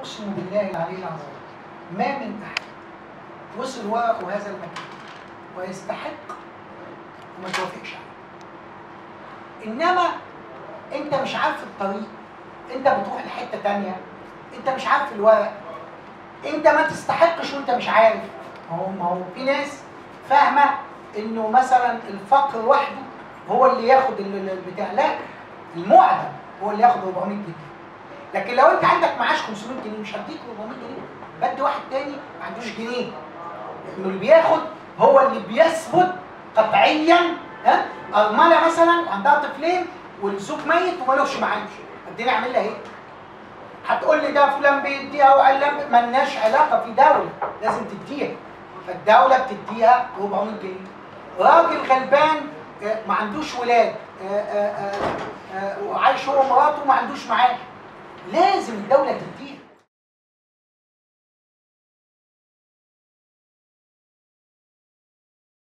اقسم بالله العلي العظيم ما من احد وصل ورقه هذا المكان ويستحق وما توافقش عليه انما انت مش عارف الطريق انت بتروح لحته تانية انت مش عارف الورق انت ما تستحقش وانت مش عارف ما هو ما هو في ناس فاهمه انه مثلا الفقر وحده هو اللي ياخد ال- ال- البتاع لا المعدم هو اللي ياخد 400 جنيه لكن لو انت عندك معاش 500 جنيه مش هديك 400 جنيه بدي واحد تاني ما عندوش جنيه لانه اللي بياخد هو اللي بيثبت قطعيا ها ارمله مثلا عندها طفلين والزوج ميت ومالوش معاش الدنيا اعمل لها ايه؟ هتقول لي ده فلان بيديها وعلان بي- ملناش علاقه في دوله لازم تديها فالدوله بتديها 400 جنيه راجل غلبان آه، ما عندوش ولاد آه، آه، آه، آه، وعايش هو ومراته وما عندوش معاش لازم الدوله تديها